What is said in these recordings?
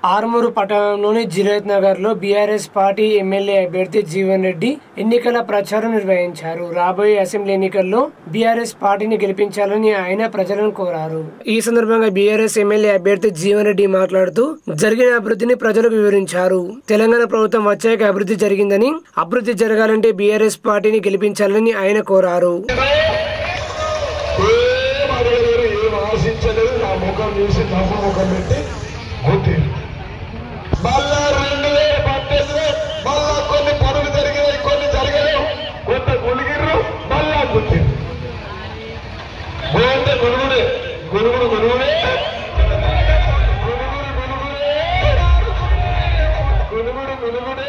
ఆర్మూరు పట్టణంలోని జిరేత్ నగర్ లో BRS party MLA అభ్యర్థి జీవన్ రెడ్డి ఎన్నికల ప్రచారం నిర్వహించారు రాబోయే అసెంబ్లీ ఎన్నికల్లో బీఆర్ఎస్ పార్టీని గెలిపించాలని ఆయన ప్రజలను కోరారు ఈ సందర్భంగా బీఆర్ఎస్ ఎమ్మెల్యే అభ్యర్థి జీవన్ రెడ్డి మాట్లాడుతూ జరిగిన అభివృద్ధిని ప్రజలకు వివరించారు తెలంగాణ ప్రభుత్వం వచ్చాక అభివృద్ధి జరిగిందని అభివృద్ధి జరగాలంటే బీఆర్ఎస్ పార్టీని గెలిపించాలని ఆయన కోరారు ఏం అడగలేరు ఏం ఆశించలేదు నా ముఖం చూసి నవ్వు ముఖం పెట్టి గుర్తిరు మళ్ళా రెండు వేల పద్దెనిమిది మళ్ళా కొన్ని పనులు జరిగినాయి కొన్ని జరగలేవు కొంత గులిగిర్రు మళ్ళా గుర్తిరు పోతే గురుగుడే గురుగుడు గురుగుడే గురుగుడు గురుగుడే గురుగుడు గురుగుడే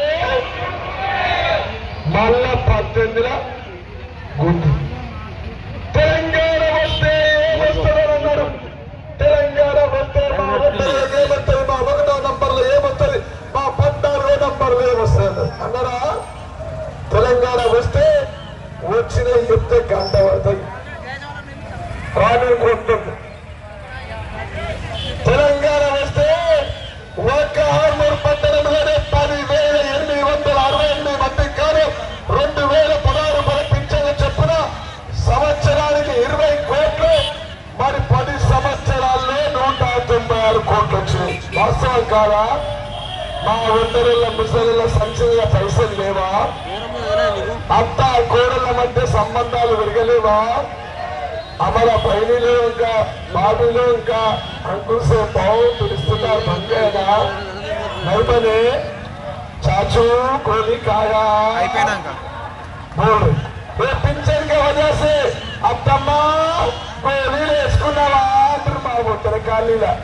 మళ్ళా పద్దెనిమిదిలో గుర్తు తెలంగాణ వస్తే ఏమొస్తుందని అన్నారు తెలంగాణ వస్తే మా వందలకు ఏమొస్తుంది మా ఒకటో నంబర్లో ఏమొస్తుంది మా పద్నాలుగో నంబర్లో ఏమొస్తుంది అన్నారా తెలంగాణ వస్తే వచ్చిన చెప్తే గంట పడుతుంది రాను కొడుతుంది తెలంగాణ వస్తే ఒక్క ఆర్మూరు పట్టణంలోనే పదివేల ఎనిమిది వందల అరవై ఎనిమిది మంది కానీ రెండు వేల పదహారు మన పింఛన్లు చెప్పున సంవత్సరానికి ఇరవై కోట్లు మరి పది సంవత్సరాల్లో నూట తొంభై ఆరు కోట్లు వచ్చినాయి వాస్తవం కాదా మా ఒంటరిళ్ళ ముసలిళ్ళ సంచలన పైసలు లేవా అత్త కోడళ్ళ మధ్య సంబంధాలు విరగలేవా అమర పైనిలో ఇంకా బాబులో ఇంకా అంకుశ పావు పిలుస్తున్నారు బంగారా నర్మనే చాచూ కోలి కాయా అయిపోయినాక बोल ये पिक्चर के वजह से अब तम्मा गोली వేసుకున్నావా అంటారు బాబు తెరకాలీలా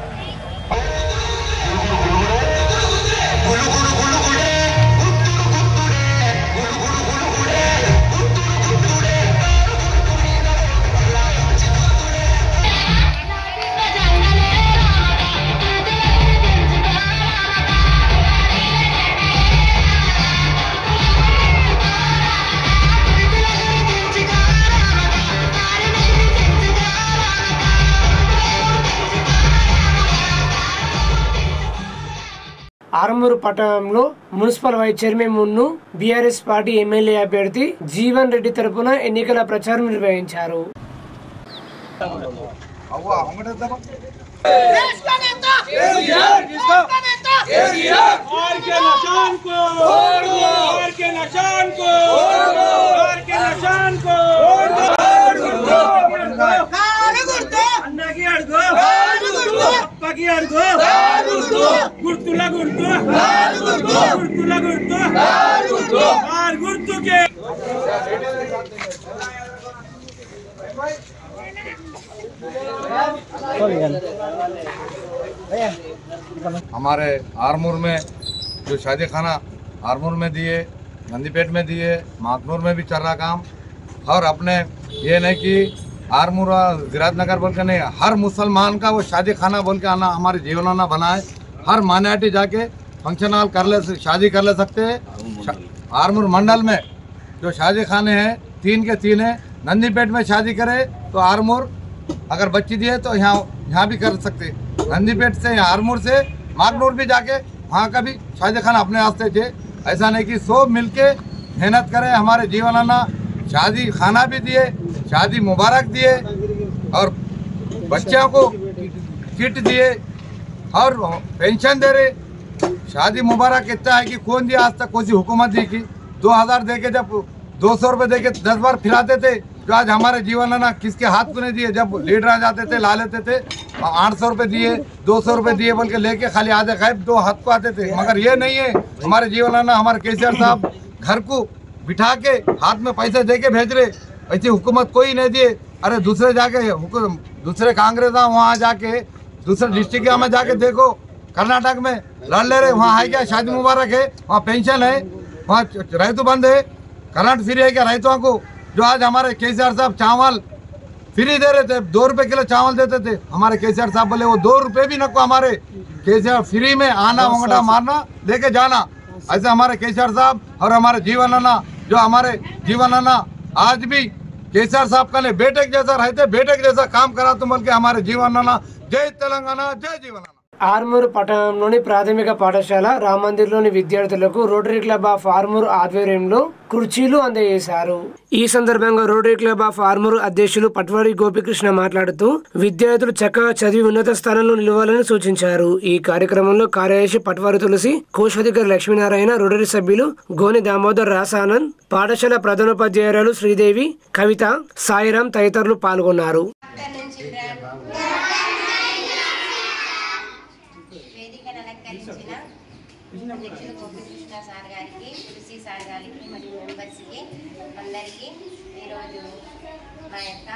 ఆర్మూరు పట్టణంలో municipal vice chairman Munnu BRS party MLA అభ్యర్థి జీవన్ రెడ్డి తరపున ఎన్నికల ప్రచారం నిర్వహించారు और के निशान को और के निशान को और के निशान को అన్నకి అడుగు అప్పకి అడుగు గుర్తుల గుర్తు గుర్తుల గుర్తు ఆరు గుర్తుకే हमारे आरमूर में जो शादी खाना आरमूर में दिए नंदीपेट में दिए मातनूर में भी चल रहा काम और अपने ये नहीं कि आरमूर और गिराज नगर बोल के नहीं हर मुसलमान का वो शादी खाना बोल के आना हमारे जीवनाना बनाए हर मान्याटी जाके फंक्शन हॉल कर ले शादी कर ले सकते हैं शा- आरमूर मंडल में जो शादी खाने हैं तीन के तीन है नंदीपेट में शादी करे तो आरमूर अगर बच्ची दिए तो यहाँ यहाँ भी कर सकते नंदीपेट से या आरमूर से मागनूर भी जाके वहाँ का भी शादी खाना अपने वास्ते थे ऐसा नहीं कि सब मिलके मेहनत करें हमारे जीवनाना शादी खाना भी दिए शादी मुबारक दिए और बच्चों को किट दिए और पेंशन दे रहे शादी मुबारक इतना है कि कौन दिया आज तक कोई हुकूमत दी की दो हजार दे के जब दो सौ रुपये दे के दस बार फिराते थे तो आज हमारे जीवन ना किसके हाथ को नहीं दिए जब लीडर आ जाते थे ला लेते थे आठ सौ रुपये दिए दो सौ रुपये दिए बोल के लेके खाली आधे खाए दो हाथ को आते थे मगर ये नहीं है हमारे जीवन ना हमारे केसीआर साहब घर को बिठा के हाथ में पैसे दे के भेज रहे ऐसी हुकूमत कोई नहीं दिए अरे दूसरे जाके हुकूम दूसरे कांग्रेस वहाँ जाके दूसरे डिस्ट्रिक्ट में जाके देखो कर्नाटक में लड़ ले रहे वहाँ है क्या शादी मुबारक है वहाँ पेंशन है वहाँ रैतु बंद है करंट फ्री है क्या रैतुओं को जो आज हमारे केसीआर साहब चावल फ्री दे रहे थे दो रुपए किलो चावल देते थे हमारे केसीआर साहब बोले वो दो रुपए भी नको हमारे केसीआर फ्री में आना वंगटा मारना लेके जाना ऐसे हमारे केसीआर साहब और हमारे जीवन अन्ना जो हमारे जीवन अन्ना आज भी केसीआर साहब का लिए बेटे के जैसा रहते बेटे के जैसा काम करा तुम बोल के हमारे जीवन अन्ना जय तेलंगाना जय जीवन अन्ना ఆర్మూరు పట్టణంలోని ప్రాథమిక పాఠశాల రామందిర్లోని విద్యార్థులకు రోటరీ క్లబ్ ఆఫ్ ఆర్మూర్ ఆధ్వర్యంలో కుర్చీలు అందజేశారు ఈ సందర్భంగా రోటరీ క్లబ్ ఆఫ్ ఆర్మూర్ అధ్యక్షులు పట్వారి గోపికృష్ణ మాట్లాడుతూ విద్యార్థులు చక్కగా చదివి ఉన్నత స్థానంలో నిలవాలని సూచించారు ఈ కార్యక్రమంలో కార్యదర్శి పట్వారి తులసి కోశాధికారి లక్ష్మీనారాయణ రోటరీ సభ్యులు గోని దామోదర్ రాసానంద్ పాఠశాల ప్రధానోపాధ్యాయురాలు శ్రీదేవి కవిత సాయిరాం తదితరులు పాల్గొన్నారు afternoon, children. వేదికను అలంకరించిన అధ్యక్షులు గోపికృష్ణ సార్ గారికి తులసి సార్ గారికి మరియు మెంబర్స్కి అందరికీ ఈరోజు నా యొక్క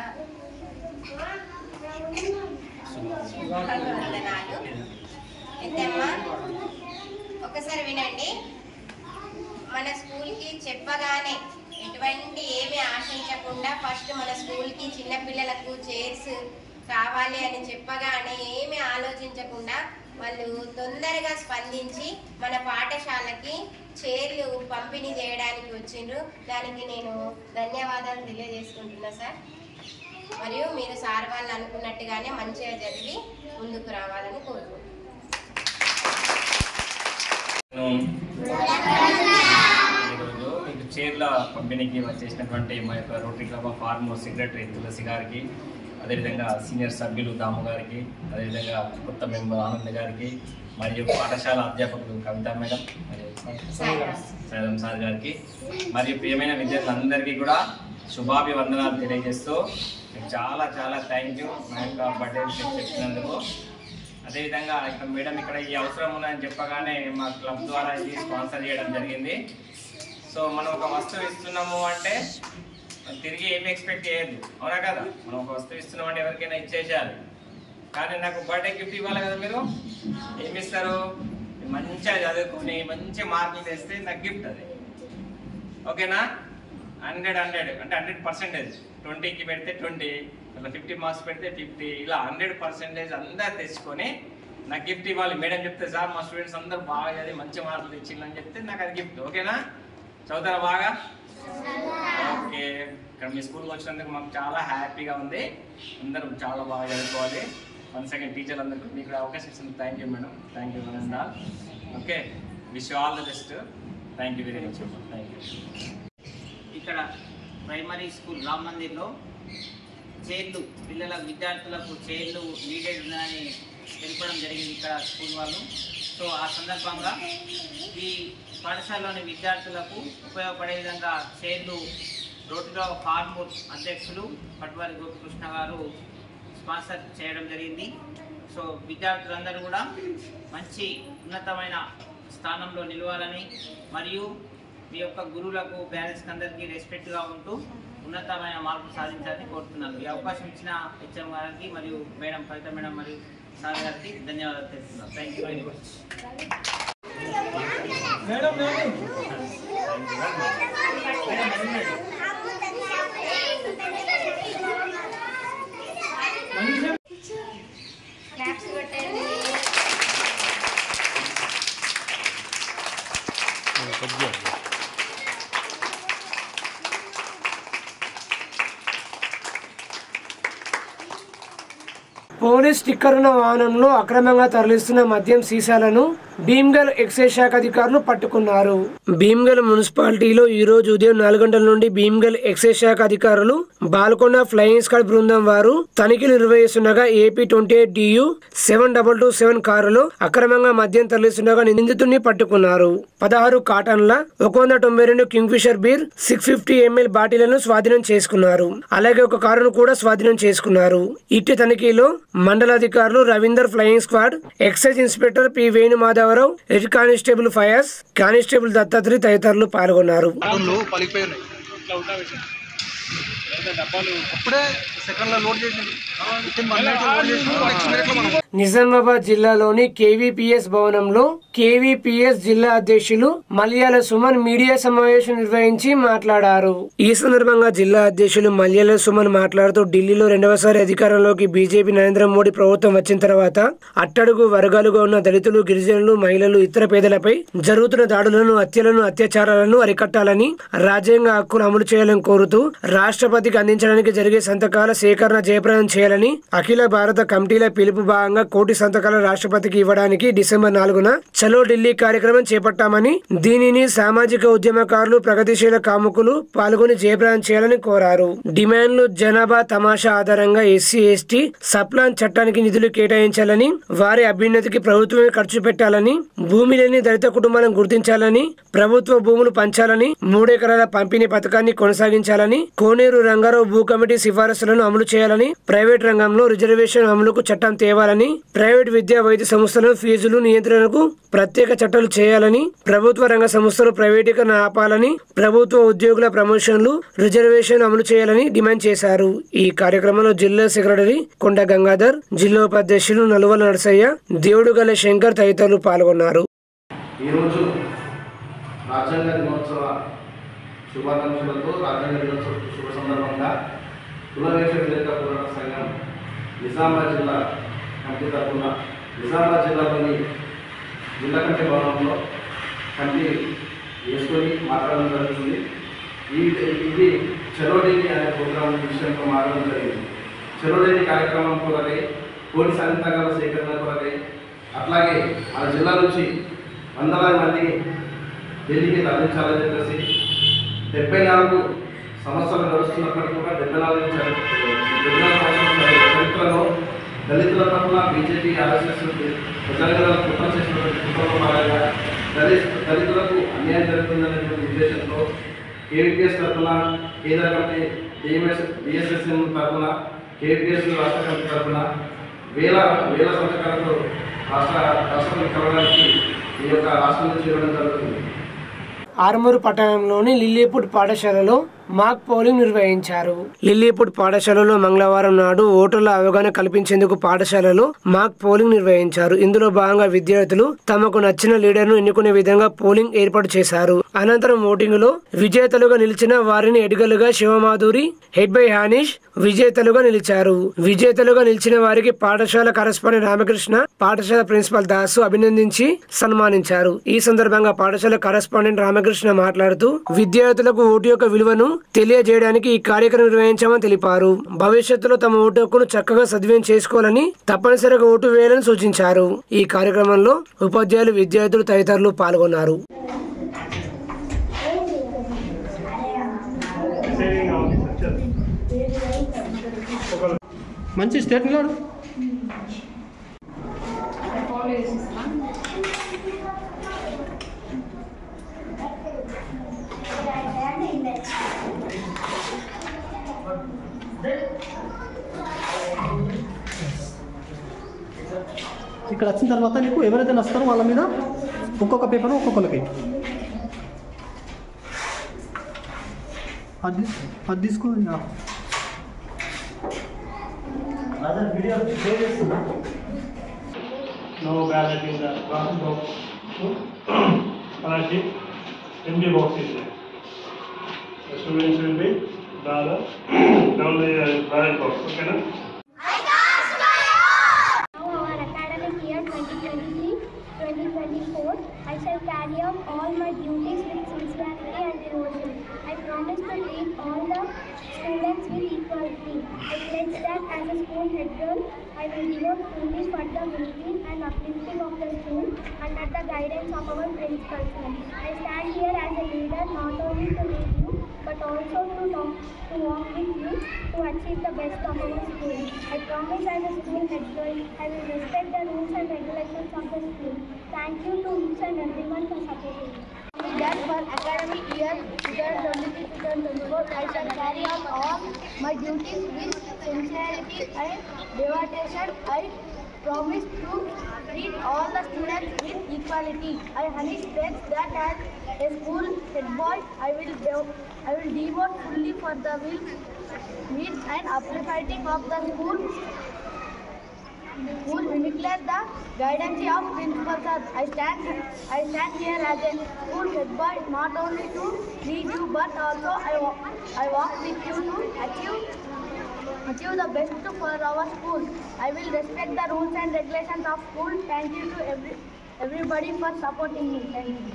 వందనాలు ఎంతమ్మా ఒకసారి వినండి మన స్కూల్కి చెప్పగానే ఎటువంటి ఏమి ఆశించకుండా ఫస్ట్ మన స్కూల్కి చిన్న పిల్లలకు చైర్స్ కావాలి అని చెప్పగానే ఏమి ఆలోచించకుండా వాళ్ళు తొందరగా స్పందించి మన పాఠశాలకి చైర్లు పంపిణీ చేయడానికి వచ్చిండ్రు దానికి నేను ధన్యవాదాలు తెలియజేసుకుంటున్నా సార్ మరియు మీరు సార్ వాళ్ళు అనుకున్నట్టుగానే మంచిగా చదివి ముందుకు రావాలని కోరుకుంటున్నాను ఈరోజు మీకు చీరల పంపిణీకి వచ్చేసినటువంటి మా యొక్క rotary club of Armoor secretary Tulasi గారికి అదేవిధంగా సీనియర్ సభ్యులు దాము గారికి అదేవిధంగా కొత్త మెంబర్ ఆనంద్ గారికి మరియు పాఠశాల అధ్యాపకులు కవిత మేడం మరియు సైదం సార్ గారికి మరియు ప్రియమైన విద్యార్థులందరికీ కూడా శుభాభివందనాలు తెలియజేస్తూ మీకు చాలా చాలా థ్యాంక్ యూ మా యొక్క బర్త్డే విషయం చెప్పినందుకు అదేవిధంగా ఇక్కడ మేడం ఇక్కడ ఈ అవసరం ఉందని చెప్పగానే మా క్లబ్ ద్వారా ఇది స్పాన్సర్ చేయడం జరిగింది సో మనం ఒక వస్తువు ఇస్తున్నాము అంటే తిరిగి ఏమి ఎక్స్పెక్ట్ చేయొద్దు అవునా కదా మనం ఒక వస్తువు ఇస్తున్నాం అంటే ఎవరికైనా ఇచ్చేసేయాలి కానీ నాకు బర్త్డే గిఫ్ట్ ఇవ్వాలి కదా మీరు ఏమి ఇస్తారు మంచిగా చదువుకొని మంచి మార్కులు తెస్తే నాకు గిఫ్ట్ అది ఓకేనా హండ్రెడ్ హండ్రెడ్ అంటే హండ్రెడ్ పర్సెంటేజ్ ట్వంటీకి పెడితే ట్వంటీ ఇలా ఫిఫ్టీ మార్క్స్ పెడితే ఫిఫ్టీ ఇలా హండ్రెడ్ పర్సెంటేజ్ అందరు తెచ్చుకొని నాకు గిఫ్ట్ ఇవ్వాలి మేడం చెప్తే సార్ మా స్టూడెంట్స్ అందరూ బాగా చదివి మంచి మార్కులు తెచ్చిందని చెప్తే నాకు అది గిఫ్ట్ ఓకేనా చదువుతారా బాగా ఓకే ఇక్కడ మీ స్కూల్కి వచ్చినందుకు మాకు చాలా హ్యాపీగా ఉంది అందరూ చాలా బాగా చదువుకోవాలి వన్ సెకండ్ టీచర్ అందరికీ మీకు కూడా అవకాశం ఇస్తుంది thank you madam thank you one all okay wish you all the best thank you very much thank you ఇక్కడ ప్రైమరీ స్కూల్ రామ్ మందిర్లో చైర్లు పిల్లల విద్యార్థులకు చైర్లు నీడెడ్ ఉన్నాయని తెలపడం జరిగింది ఇక్కడ స్కూల్ వాళ్ళు సో ఆ సందర్భంగా ఈ పాఠశాలలోని విద్యార్థులకు ఉపయోగపడే విధంగా చైర్లు రోడ్డులో ఫార్మూర్ అధ్యక్షులు పట్వారి గోపికృష్ణ గారు స్పాన్సర్ చేయడం జరిగింది సో విద్యార్థులందరూ కూడా మంచి ఉన్నతమైన స్థానంలో నిలవాలని మరియు మీ యొక్క గురువులకు పేరెంట్స్కి అందరికీ రెస్పెక్ట్గా ఉంటూ ఉన్నతమైన మార్పులు సాధించాలని కోరుతున్నాను ఈ అవకాశం ఇచ్చిన హెచ్ఎం గారికి మరియు మేడం కవిత మేడం మరియు సార్ గారికి ధన్యవాదాలు తెలుపుతున్నాను thank you very much claps కొట్టండి పోలీస్ స్టిక్కర్ ఉన్న వాహనంలో అక్రమంగా తరలిస్తున్న మద్యం సీసాలను భీమ్గల్ ఎక్సైజ్ శాఖ అధికారులు పట్టుకున్నారు భీమ్గల్ మున్సిపాలిటీలో ఈ రోజు ఉదయం నాలుగు గంటల నుండి భీమ్గల్ ఎక్సైజ్ శాఖ అధికారులు బాల్కొండ ఫ్లయింగ్ స్క్వాడ్ బృందం వారు తనిఖీలు నిర్వహిస్తుండగా AP twenty eight DU seven double two seven కారులో అక్రమంగా మద్యం తరలిస్తుండగా నిందితుడిని పట్టుకున్నారు పదహారు కాటన్ల ఒక వంద తొంభై రెండు Kingfisher beer six fifty ML బాటిళ్లను స్వాధీనం చేసుకున్నారు అలాగే ఒక కారును కూడా స్వాధీనం చేసుకున్నారు ఇట్టి తనిఖీలో మండలాధికారులు Ravinder flying squad excise inspector P Venumadhavarao head constable Fayaz constable Dattatri తదితరులు పాల్గొన్నారు నిజామాబాద్ జిల్లాలోని కేవీపీఎస్ భవనంలో కేవీపీఎస్ జిల్లా అధ్యక్షులు మలయాళ సుమన్ మీడియా సమావేశం నిర్వహించి మాట్లాడారు ఈ సందర్భంగా జిల్లా అధ్యక్షులు మలయాళ సుమన్ మాట్లాడుతూ ఢిల్లీలో రెండవసారి అధికారంలోకి బీజేపీ నరేంద్ర మోడీ ప్రభుత్వం వచ్చిన తర్వాత అట్టడుగు వర్గాలుగా ఉన్న దళితులు గిరిజనులు మహిళలు ఇతర పేదలపై జరుగుతున్న దాడులను హత్యలను అత్యాచారాలను అరికట్టాలని రాజ్యాంగ హక్కులు అమలు చేయాలని కోరుతూ రాష్ట్రపతికి అందించడానికి జరిగే సంతకాల సేకరణ జయప్రదం చేయాలని అఖిల భారత కమిటీల పిలుపు భాగంగా కోటి సంతకాల రాష్ట్రపతికి ఇవ్వడానికి డిసెంబర్ నాలుగున చలో ఢిల్లీ కార్యక్రమం చేపట్టామని దీనిని సామాజిక ఉద్యమకారులు ప్రగతిశీల కాముకులు పాల్గొని జయప్రదం చేయాలని కోరారు డిమాండ్లు జనాభా తమాషా ఆధారంగా ఎస్సీ ఎస్టీ సప్లాన్ చట్టానికి నిధులు కేటాయించాలని వారి అభ్యున్నతికి ప్రభుత్వమే ఖర్చు పెట్టాలని భూమి లేని దళిత కుటుంబాలను గుర్తించాలని ప్రభుత్వ భూములు పంచాలని మూడెకరాల పంపిణీ పథకాన్ని కొనసాగించాలని కోనేరు రంగారావు భూ కమిటీ సిఫారసులను అమలు చేయాలని ప్రైవేట్ రంగంలో రిజర్వేషన్ అమలుకు చట్టం తేవాలని ప్రైవేట్ విద్యా వైద్య సంస్థల ఫీజులు నియంత్రణకు ప్రత్యేక చట్టాలు చేయాలని ప్రభుత్వ రంగ సంస్థలు ప్రైవేటీకరణ ఆపాలని ప్రభుత్వ ఉద్యోగుల ప్రమోషన్లు రిజర్వేషన్ అమలు చేయాలని డిమాండ్ చేశారు ఈ కార్యక్రమంలో జిల్లా సెక్రటరీ కొండ గంగాధర్ జిల్లా ఉపాధ్యక్షులు నలువల నరసయ్య దేవుడుగల శంకర్ తదితరులు పాల్గొన్నారు ఈరోజు రాజ్యాంగ దినోత్సవ శుభాకాంక్షలతో రాజ్యాంగ దినోత్సవ శుభ సందర్భంగా కులవేష వ్యతిరేక పోరాట సంఘం నిజామాబాద్ జిల్లా కమిటీ తరఫున నిజామాబాద్ జిల్లాలోని జిల్లా కమిటీ భవనంలో కమిటీ వేసుకొని మాట్లాడడం జరుగుతుంది ఈ ఇది చెరోడేని అనే ప్రోగ్రాం విషయంలో మాట్లాడడం జరిగింది చెరోడేని కార్యక్రమం కొరకై కోటి సంతకాల సేకరణ కొరకై అట్లాగే మన జిల్లా నుంచి వందలాది మంది ఢిల్లీకి తరలించాలని చెప్పేసి డెబ్బై నాలుగు సంవత్సరాలు గడుస్తున్నప్పటికీ కూడా డెబ్బై నాలుగు చరి- డెబ్బై నాలుగు సంవత్సరాల చరిత్రలో దళితుల పట్ల బీజేపీ ఆర్ఎస్ఎస్ ప్రజల కుట్ర చేసినటువంటి కుట్రలో భాగంగా దళిత దళితులకు అన్యాయం జరుగుతుందనేటువంటి ఉద్దేశంతో కేవీపీఎస్ తరఫున కేంద్ర కమిటీ డిఎంఎస్ బిఎస్ఎస్ఎం తరఫున కేవీపీఎస్ రాష్ట్ర కమిటీ తరఫున వేల వేల సంతకాలతో రాష్ట్ర రాష్ట్రానికి కలవడానికి ఈ యొక్క రాష్ట్రం నుంచి ఇవ్వడం జరుగుతుంది ఆర్మూరు పట్టణంలోని లిల్లీపుట్ పాఠశాలలో మాక్ పోలింగ్ నిర్వహించారు లిల్లీపుట్ పాఠశాలలో మంగళవారం నాడు ఓటర్ల అవగాహన కల్పించేందుకు పాఠశాలలో మాక్ పోలింగ్ నిర్వహించారు ఇందులో భాగంగా విద్యార్థులు తమకు నచ్చిన లీడర్ ను ఎన్నుకునే విధంగా పోలింగ్ ఏర్పాటు చేశారు అనంతరం ఓటింగ్ లో విజేతలుగా నిలిచిన వారిని ఎడుగలుగా శివమాధురి హెడ్ బై హానిష్ విజేతలుగా నిలిచారు విజేతలుగా నిలిచిన వారికి పాఠశాల కరస్పాండెంట్ రామకృష్ణ పాఠశాల ప్రిన్సిపల్ దాసు అభినందించి సన్మానించారు ఈ సందర్భంగా పాఠశాల కరస్పాండెంట్ రామకృష్ణ మాట్లాడుతూ విద్యార్థులకు ఓటు యొక్క విలువను తెలియజేయడానికి ఈ కార్యక్రమం నిర్వహించామని తెలిపారు భవిష్యత్తులో తమ ఓటు హక్కును చక్కగా సద్వినియోగం చేసుకోవాలని తప్పనిసరిగా ఓటు వేయాలని సూచించారు ఈ కార్యక్రమంలో ఉపాధ్యాయులు విద్యార్థులు తదితరులు పాల్గొన్నారు మంచి స్టేట్ నిలడు ఇక్కడ వచ్చిన తర్వాత నీకు ఎవరైతే నస్తారో వాళ్ళ మీద ఒక్కొక్క పేపర్ ఒక్కొక్కరికి అది తీసుకో. అది తీసుకో ఇక. no ballot in the last box. Scholarship, empty box is there. The students will be down the, down the uh, ballot box, okay na? Now our academic year 2023-2024, I shall carry out all my duties with sincerity and devotion. I promise to treat all the students with equality. I pledge that as a school head girl, I will devote fully for the well-being and uplifting of the school under the guidance of our principal sir. I stand here as a leader not only to lead you, but also to talk, to walk with you to achieve the best of our school. I promise as a school head girl, I will respect the rules and regulations of the school. Thank you to each and everyone for supporting me. That for academic year 2023-2024, I shall carry out all my duties with sincerity and devotion. I promise to treat all the students with equality. I honey pledge that as a school head boy, I will dev- I will devote fully for the will, will and uplifting of the school school will declare the guidance of principal sir. I stand I stand here as a school head boy not only to lead you but also I walk, I walk with you to achieve achieve the best for our school. I will respect the rules and regulations of school. Thank you to every everybody for supporting me. Thank you.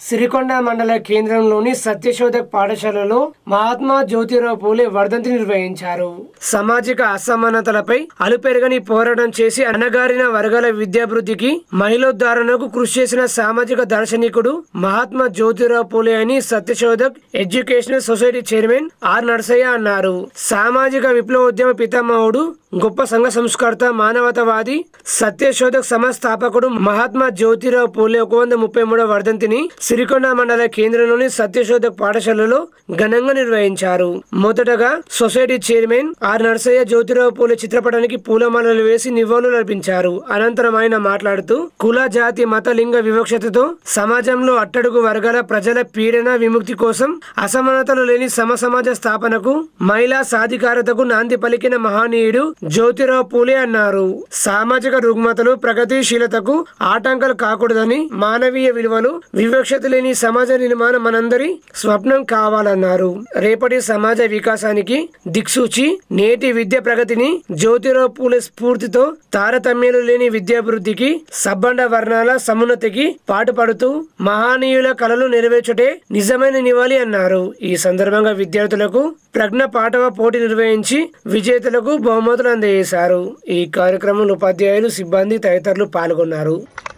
Sirikonda మండల కేంద్రంలోని సత్యశోధక్ పాఠశాలలో మహాత్మా జ్యోతిరావు పూలే వర్ధంతి నిర్వహించారు సామాజిక అసమానతలపై అలుపెరగని పోరాటం చేసి అణగారిన వర్గాల విద్యాభివృద్ధికి మహిళోద్ధారణకు కృషి చేసిన సామాజిక దార్శనికుడు మహాత్మా జ్యోతిరావు పూలే అని Satyashodhak educational society chairman R Narasaiah అన్నారు సామాజిక విప్లవోద్యమ పితామహుడు గొప్ప సంఘ సంస్కర్త మానవతావాది సత్యశోధక్ సంస్థాపకుడు మహాత్మా జ్యోతిరావు పూలే ఒక వంద ముప్పై మూడవ వర్ధంతిని సిరికొండ మండల కేంద్రంలోని సత్యశోధక్ పాఠశాలలో ఘనంగా నిర్వహించారు మొదటగా society chairman R Narsaiah Jyotirao Phule చిత్రపటానికి పూలమాలలు వేసి నివాళులు అర్పించారు అనంతరం ఆయన మాట్లాడుతూ కుల జాతి మత లింగ వివక్షతతో సమాజంలో అట్టడుగు వర్గాల ప్రజల పీడన విముక్తి కోసం అసమానతలు లేని సమ సమాజ స్థాపనకు మహిళా సాధికారతకు నాంది పలికిన మహనీయుడు జ్యోతిరావు పూలే అన్నారు సామాజిక రుగ్మతలు ప్రగతిశీలతకు ఆటంకాలు కాకూడదని మానవీయ విలువలు వివక్షత లేని సమాజ నిర్మాణం మనందరి స్వప్నం కావాలన్నారు రేపటి సమాజ వికాసానికి దిక్సూచి నేటి విద్య ప్రగతిని జ్యోతిరావు పూలే స్ఫూర్తితో తారతమ్యాలు లేని విద్యాభివృద్ధికి సబ్బండ వర్ణాల సమున్నతికి పాటుపడుతూ మహానీయుల కళలు నెరవేర్చుటే నిజమైన నివాళి అన్నారు ఈ సందర్భంగా విద్యార్థులకు ప్రజ్ఞ పాఠవ పోటీ నిర్వహించి విజేతలకు బహుమతులు అందజేశారు ఈ కార్యక్రమంలో ఉపాధ్యాయులు సిబ్బంది తదితరులు పాల్గొన్నారు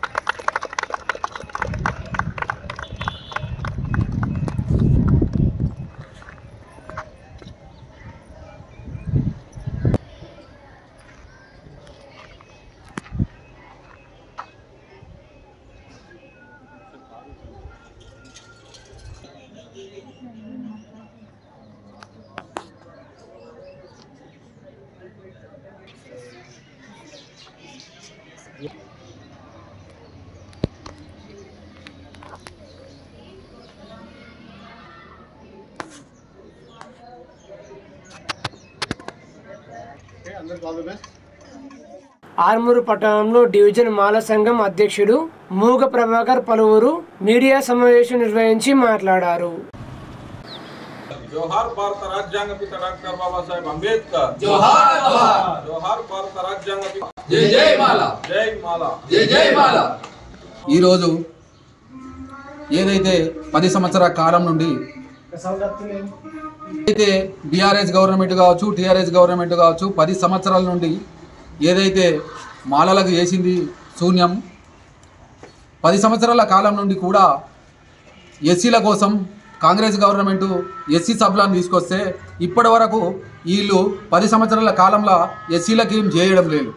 ఆర్మూరు పట్టణంలో డివిజన్ మాల సంఘం అధ్యక్షుడు మూగ ప్రభాకర్ పలువురు మీడియా సమావేశం నిర్వహించి మాట్లాడారు జోహార్ భారత రాజ్యాంగ పిత డాక్టర్ బాబాసాహెబ్ అంబేద్కర్ జోహార్ జోహార్. జోహార్ భారత రాజ్యాంగ పిత జై జై మాల. జై మాల జై జై మాల. ఈరోజు ఏదైతే పది సంవత్సరాల కాలం నుండి అయితే బీఆర్ఎస్ గవర్నమెంట్ కావచ్చు టీఆర్ఎస్ గవర్నమెంట్ కావచ్చు పది సంవత్సరాల నుండి ఏదైతే మాలలకు వేసింది శూన్యం పది సంవత్సరాల కాలం నుండి కూడా ఎస్సీల కోసం కాంగ్రెస్ గవర్నమెంట్ ఎస్సీ సభలను తీసుకొస్తే ఇప్పటి వరకు వీళ్ళు పది సంవత్సరాల కాలంలో ఎస్సీలకి ఏం చేయడం లేదు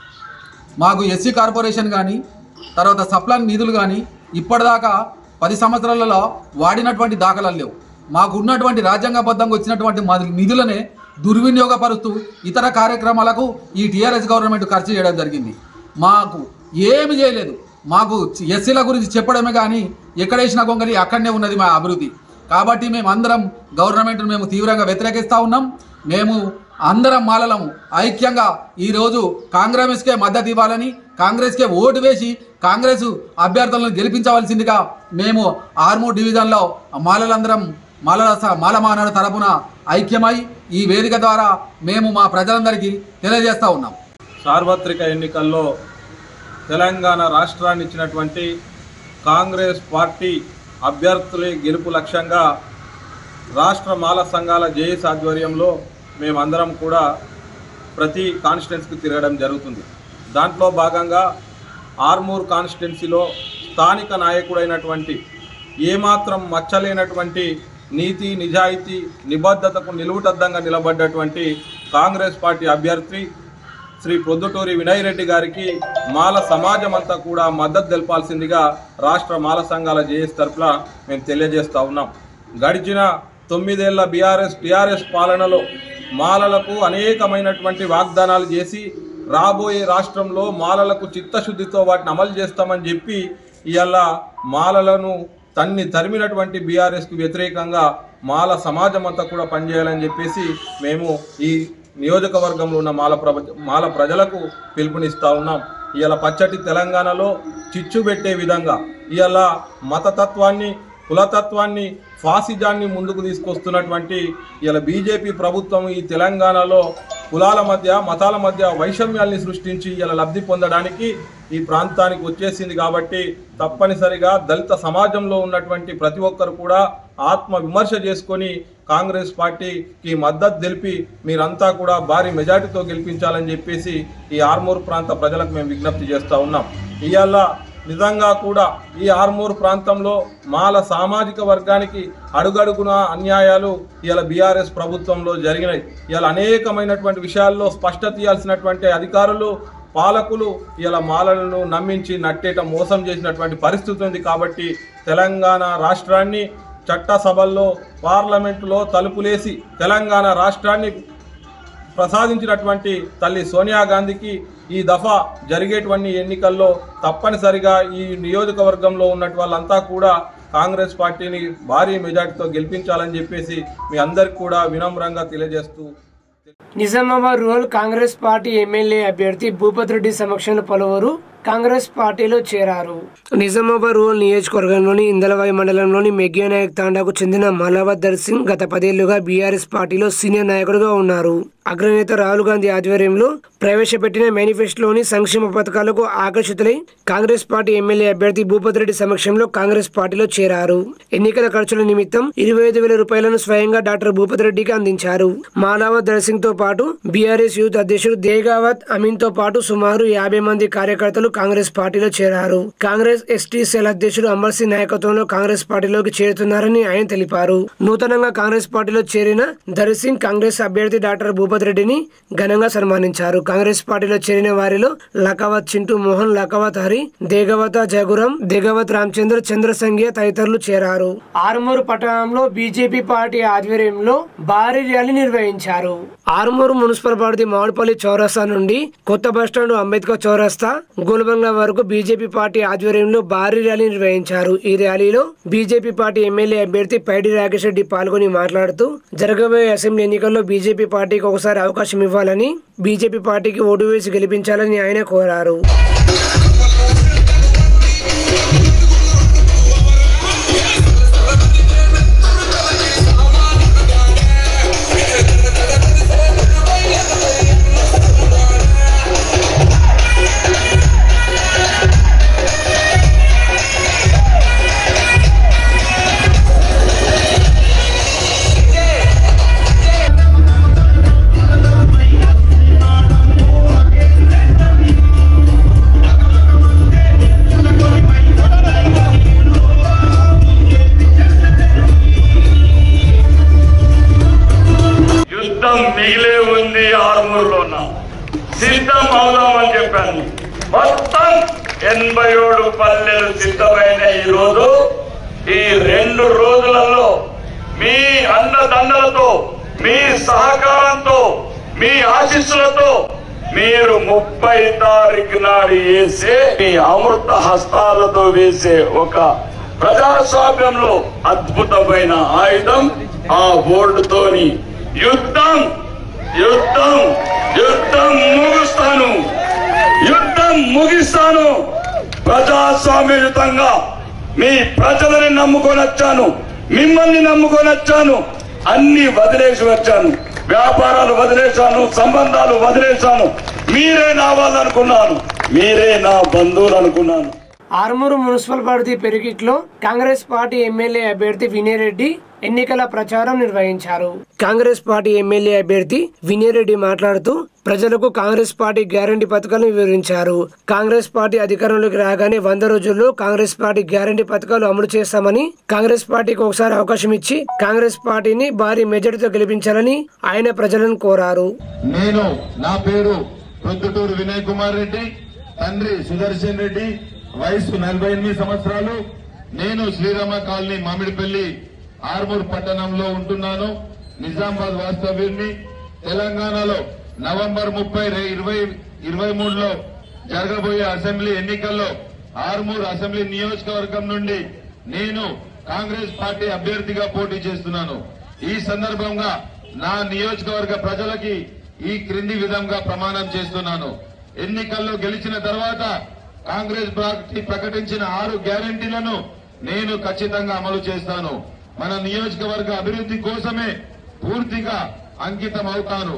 మాకు ఎస్సీ కార్పొరేషన్ కానీ తర్వాత సప్లాన్ నిధులు కానీ ఇప్పటిదాకా పది సంవత్సరాలలో వాడినటువంటి దాఖలాలు లేవు మాకు ఉన్నటువంటి రాజ్యాంగబద్ధంగా వచ్చినటువంటి మా నిధులనే దుర్వినియోగపరుస్తూ ఇతర కార్యక్రమాలకు ఈ టీఆర్ఎస్ గవర్నమెంట్ ఖర్చు చేయడం జరిగింది మాకు ఏమి చేయలేదు మాకు ఎస్సీల గురించి చెప్పడమే కానీ ఎక్కడేసిన గొంగలి అక్కడనే ఉన్నది మా అభివృద్ధి కాబట్టి మేము అందరం గవర్నమెంట్ను మేము తీవ్రంగా వ్యతిరేకిస్తూ ఉన్నాం మేము అందరం మాలలము ఐక్యంగా ఈరోజు కాంగ్రెస్కే మద్దతు ఇవ్వాలని కాంగ్రెస్కే ఓటు వేసి కాంగ్రెస్ అభ్యర్థులను గెలిపించవలసిందిగా మేము ఆర్మూర్ డివిజన్లో మాలలందరం మాల మాల మానాడు తరపున ఐక్యమై ఈ వేదిక ద్వారా మేము మా ప్రజలందరికీ తెలియజేస్తా ఉన్నాం సార్వత్రిక ఎన్నికల్లో తెలంగాణ రాష్ట్రాన్ని ఇచ్చినటువంటి కాంగ్రెస్ పార్టీ అభ్యర్థులే గెలుపు లక్ష్యంగా రాష్ట్ర మాల సంఘాల జేఎస్ ఆధ్వర్యంలో మేమందరం కూడా ప్రతి కాన్స్టిట్యున్సీకి తిరగడం జరుగుతుంది దాంట్లో భాగంగా ఆర్మూర్ కాన్స్టిట్యున్సీలో స్థానిక నాయకుడైనటువంటి ఏమాత్రం మచ్చలేనటువంటి నీతి నిజాయితీ నిబద్ధతకు నిలువుటద్దంగా నిలబడ్డటువంటి కాంగ్రెస్ పార్టీ అభ్యర్థి శ్రీ ప్రొద్దుటూరి వినయ్ రెడ్డి గారికి మాల సమాజం అంతా కూడా మద్దతు తెలపాల్సిందిగా రాష్ట్ర మాల సంఘాల జేఎస్ తరఫున మేము తెలియజేస్తా ఉన్నాం గడిచిన తొమ్మిదేళ్ల బీఆర్ఎస్ టీఆర్ఎస్ పాలనలో మాలలకు అనేకమైనటువంటి వాగ్దానాలు చేసి రాబోయే రాష్ట్రంలో మాలలకు చిత్తశుద్ధితో వాటిని అమలు చేస్తామని చెప్పి ఇవాళ మాలలను తన్ని తరిమినటువంటి బీఆర్ఎస్కి వ్యతిరేకంగా మాల సమాజం అంతా కూడా పనిచేయాలని చెప్పేసి మేము ఈ నియోజకవర్గంలో ఉన్న మాల ప్రభ మాల ప్రజలకు పిలుపునిస్తా ఉన్నాం ఇవాళ పచ్చటి తెలంగాణలో చిచ్చు పెట్టే విధంగా ఇవాళ మతతత్వాన్ని కులతత్వాన్ని ఫాసిజాన్ని ముందుకు తీసుకొస్తున్నటువంటి ఇలా బీజేపీ ప్రభుత్వం ఈ తెలంగాణలో కులాల మధ్య మతాల మధ్య వైషమ్యాల్ని సృష్టించి ఇలా లబ్ధి పొందడానికి ఈ ప్రాంతానికి వచ్చేసింది కాబట్టి తప్పనిసరిగా దళిత సమాజంలో ఉన్నటువంటి ప్రతి ఒక్కరు కూడా ఆత్మ విమర్శ చేసుకొని కాంగ్రెస్ పార్టీకి మద్దతు తెలిపి మీరంతా కూడా భారీ మెజార్టీతో గెలిపించాలని చెప్పేసి ఈ ఆర్మూర్ ప్రాంత ప్రజలకు మేము విజ్ఞప్తి చేస్తూ ఉన్నాం ఇవాళ నిజంగా కూడా ఈ ఆర్మూర్ ప్రాంతంలో మాల సామాజిక వర్గానికి అడుగడుగున అన్యాయాలు ఇవాళ బీఆర్ఎస్ ప్రభుత్వంలో జరిగినాయి ఇవాళ అనేకమైనటువంటి విషయాల్లో స్పష్టత ఇవ్వాల్సినటువంటి అధికారులు పాలకులు ఇలా మాలలను నమ్మించి నట్టేట మోసం చేసినటువంటి పరిస్థితి ఉంది కాబట్టి తెలంగాణ రాష్ట్రాన్ని చట్టసభల్లో పార్లమెంటులో తలుపులేసి తెలంగాణ రాష్ట్రాన్ని ప్రసాదించినటువంటి తల్లి సోనియా గాంధీకి ఈ దఫా జరిగేటువంటి ఎన్నికల్లో తప్పనిసరిగా ఈ నియోజకవర్గంలో ఉన్నటువంటి వాళ్ళంతా కూడా కాంగ్రెస్ పార్టీని భారీ మెజార్టీతో గెలిపించాలని చెప్పేసి మీ అందరికి కూడా వినమ్రంగా తెలియజేస్తూ Nizamabad rural Congress party MLA Bhupath Reddy Reddy సమక్షంలో పలువురు కాంగ్రెస్ పార్టీలో చేరారు నిజామాబాద్ రూరల్ నియోజకవర్గంలోని ఇందలవాయి మండలంలోని మెగ్యానాయక్ తాండాకు చెందిన మలవద్దర్ సింగ్ గత పదేళ్లుగా బీఆర్ఎస్ పార్టీలో సీనియర్ నాయకుడిగా ఉన్నారు అగ్రనేత రాహుల్ గాంధీ ఆధ్వర్యంలో ప్రవేశపెట్టిన మేనిఫెస్టోలోని సంక్షేమ పథకాలకు ఆకర్షితులై కాంగ్రెస్ పార్టీ ఎమ్మెల్యే అభ్యర్థి భూపత్ రెడ్డి సమక్షంలో కాంగ్రెస్ పార్టీలో చేరారు ఎన్నికల ఖర్చుల నిమిత్తం ఇరవై ఐదు వేల రూపాయలను స్వయంగా డాక్టర్ భూపత్ రెడ్డికి అందించారు మాలావత్ దర్సింగ్ తో పాటు బీఆర్ఎస్ యూత్ అధ్యక్షుడు దేగావత్ అమీన్ తో పాటు సుమారు యాభై మంది కార్యకర్తలు కాంగ్రెస్ పార్టీలో చేరారు కాంగ్రెస్ ఎస్టీ సెల్ అధ్యక్షుడు అమర్ సింగ్ నాయకత్వంలో కాంగ్రెస్ పార్టీలోకి చేరుతున్నారని ఆయన తెలిపారు నూతనంగా కాంగ్రెస్ పార్టీలో చేరిన దర్సింగ్ కాంగ్రెస్ అభ్యర్థి డాక్టర్ భూపత్ రెడ్డిని ఘనంగా సన్మానించారు కాంగ్రెస్ పార్టీలో చేరిన వారిలో లకావత్ చింటూ మోహన్ లకావత్ హరి దేగవత జగురం దేగవత్ రామచంద్ర చంద్రసంగ్య తదితరులు చేరారు ఆరుమూరు పట్టణంలో బీజేపీ పార్టీ ఆధ్వర్యంలో భారీ ర్యాలీ నిర్వహించారు ఆరుమూరు మున్సిపల్ పరిధి మామిడిపల్లి చౌరస్తా నుండి కొత్త బస్టాండ్ అంబేద్కర్ చౌరస్తా గోల్బంగ్లా వరకు బీజేపీ పార్టీ ఆధ్వర్యంలో భారీ ర్యాలీ నిర్వహించారు ఈ ర్యాలీలో బీజేపీ పార్టీ ఎమ్మెల్యే అభ్యర్థి పైడి రాకేష్ రెడ్డి పాల్గొని మాట్లాడుతూ జరగబోయే అసెంబ్లీ ఎన్నికల్లో బీజేపీ పార్టీకి ఒకసారి అవకాశం ఇవ్వాలని బీజేపీ పార్టీకి ఓటు వేసి గెలిపించాలని ఆయన కోరారు యుద్ధం మిగిలే ఉంది ఆరుమూరులోన సిద్ధం అవుదామని చెప్పాను మొత్తం ఎనభై ఏడు పల్లెలు సిద్ధమైన ఈ రోజు ఈ రెండు రోజులలో మీ అన్నదండలతో మీ సహకారంతో మీ ఆశీస్సులతో మీరు ముప్పై తారీఖు నాడు వేసే మీ అమృత హస్తాలతో వేసే ఒక ప్రజాస్వామ్యంలో అద్భుతమైన ఆయుధం ఆ బోర్డుతోని యుద్ధం యుద్ధం యుద్ధం ముగిస్తాను యుద్ధం ముగిస్తాను ప్రజాస్వామ్యయుతంగా మీ ప్రజలని నమ్ముకొని వచ్చాను మిమ్మల్ని నమ్ముకొని వచ్చాను అన్ని వదిలేసి వచ్చాను వ్యాపారాలు వదిలేశాను సంబంధాలు వదిలేశాను మీరే నా వాళ్ళు అనుకున్నాను మీరే నా బంధువులు అనుకున్నాను ఆరుమూరు మున్సిపల్ పరిధి పెరిగిట్లో కాంగ్రెస్ పార్టీ ఎమ్మెల్యే అభ్యర్థి వినయరెడ్డి ఎన్నికల ప్రచారం నిర్వహించారు కాంగ్రెస్ పార్టీ ఎమ్మెల్యే అభ్యర్థి వినయరెడ్డి మాట్లాడుతూ ప్రజలకు కాంగ్రెస్ పార్టీ గ్యారంటీ పథకాలను వివరించారు కాంగ్రెస్ పార్టీ అధికారంలోకి రాగానే వంద రోజుల్లో కాంగ్రెస్ పార్టీ గ్యారంటీ పథకాలు అమలు చేస్తామని కాంగ్రెస్ పార్టీకి ఒకసారి అవకాశం ఇచ్చి కాంగ్రెస్ పార్టీని భారీ మెజార్టీతో గెలిపించాలని ఆయన ప్రజలను కోరారు నేను నా పేరు ప్రొద్దుటూరు వినయ్ కుమార్ రెడ్డి తండ్రి సుదర్శన్ రెడ్డి వయసు నలభై ఎనిమిది సంవత్సరాలు నేను శ్రీరామ కాలనీ మామిడిపల్లి ఆర్మూర్ పట్టణంలో ఉంటున్నాను నిజామాబాద్ వాస్తవ్యుడిని తెలంగాణలో నవంబర్ ముప్పై ఇరవై ఇరవై మూడులో జరగబోయే అసెంబ్లీ ఎన్నికల్లో ఆర్మూర్ అసెంబ్లీ నియోజకవర్గం నుండి నేను కాంగ్రెస్ పార్టీ అభ్యర్థిగా పోటీ చేస్తున్నాను ఈ సందర్భంగా నా నియోజకవర్గ ప్రజలకి ఈ క్రింది విధంగా ప్రమాణం చేస్తున్నాను ఎన్నికల్లో గెలిచిన తర్వాత కాంగ్రెస్ పార్టీ ప్రకటించిన ఆరు గ్యారంటీలను నేను ఖచ్చితంగా అమలు చేస్తాను మన నియోజకవర్గ అభివృద్ధి కోసమే పూర్తిగా అంకితం అవుతాను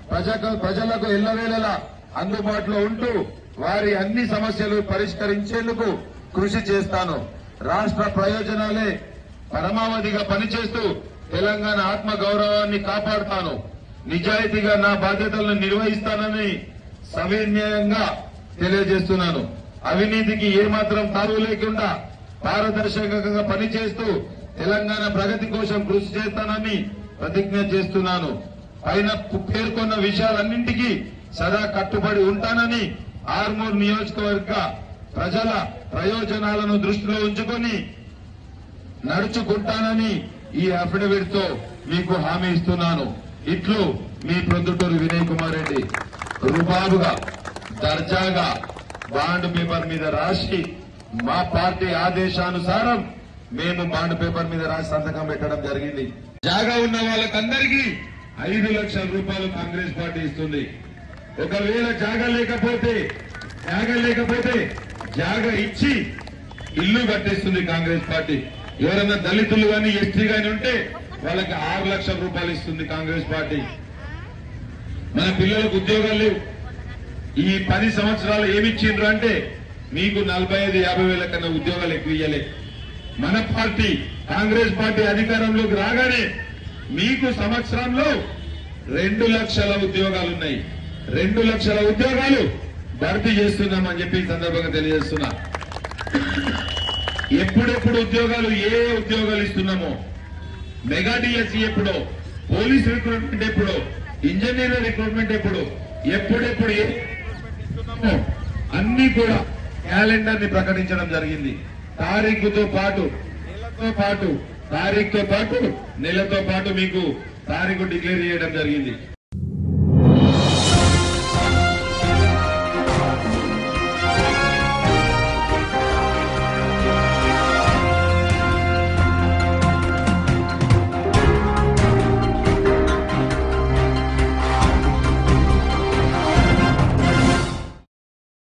ప్రజకు ప్రజలకు ఎల్లవేళలా అందుబాటులో ఉంటూ వారి అన్ని సమస్యలు పరిష్కరించేందుకు కృషి చేస్తాను రాష్ట్ర ప్రయోజనాలే పరమావధిగా పనిచేస్తూ తెలంగాణ ఆత్మ గౌరవాన్ని కాపాడుతాను నిజాయితీగా నా బాధ్యతలను నిర్వహిస్తానని సవినయంగా తెలియజేస్తున్నాను అవినీతికి ఏమాత్రం తావు లేకుండా పారదర్శకంగా పనిచేస్తూ తెలంగాణ ప్రగతి కోసం కృషి చేస్తానని ప్రతిజ్ఞ చేస్తున్నాను పైన పేర్కొన్న విషయాలన్నింటికీ సదా కట్టుబడి ఉంటానని ఆర్మూర్ నియోజకవర్గ ప్రజల ప్రయోజనాలను దృష్టిలో ఉంచుకొని నడుచుకుంటానని ఈ అఫిడవిట్ తో మీకు హామీ ఇస్తున్నాను ఇట్లు మీ ప్రొద్దుటూరు వినయ్ కుమార్ రెడ్డి రుబాబుగా దర్జాగా బాండ్ పేపర్ మీద రాసి మా పార్టీ ఆదేశానుసారం మేము బాండ్ పేపర్ మీద రాసి సంతకం పెట్టడం జరిగింది జాగా ఉన్న వాళ్ళకందరికీ ఐదు లక్షల రూపాయలు కాంగ్రెస్ పార్టీ ఇస్తుంది ఒకవేళ జాగా లేకపోతే జాగా లేకపోతే జాగా ఇచ్చి ఇల్లు కట్టిస్తుంది కాంగ్రెస్ పార్టీ ఎవరైనా దళితులు కానీ ఎస్టీ కానీ ఉంటే వాళ్ళకి ఆరు లక్షల రూపాయలు ఇస్తుంది కాంగ్రెస్ పార్టీ మన పిల్లలకు ఉద్యోగాలు లేవు ఈ పది సంవత్సరాలు ఏమిచ్చిండ్రు అంటే మీకు నలభై ఐదు యాభై వేల కన్నా ఉద్యోగాలు ఎక్కువ ఇయ్యలే మన పార్టీ కాంగ్రెస్ పార్టీ అధికారంలోకి రాగానే మీకు సంవత్సరంలో రెండు లక్షల ఉద్యోగాలు ఉన్నాయి రెండు లక్షల ఉద్యోగాలు భర్తీ చేస్తున్నామని చెప్పి ఈ సందర్భంగా తెలియజేస్తున్నా ఎప్పుడెప్పుడు ఉద్యోగాలు ఏ ఏ ఉద్యోగాలు ఇస్తున్నామో మెగా డిఎస్సి ఎప్పుడో పోలీస్ రిక్రూట్మెంట్ ఎప్పుడో ఇంజనీర్ రిక్రూట్మెంట్ ఎప్పుడు ఎప్పుడెప్పుడు ఏ ఇస్తున్నామో అన్ని కూడా క్యాలెండర్ ని ప్రకటించడం జరిగింది తారీఖుతో పాటు నెలతో పాటు తారీఖుతో పాటు నెలతో పాటు మీకు తారీఖు డిక్లేర్ చేయడం జరిగింది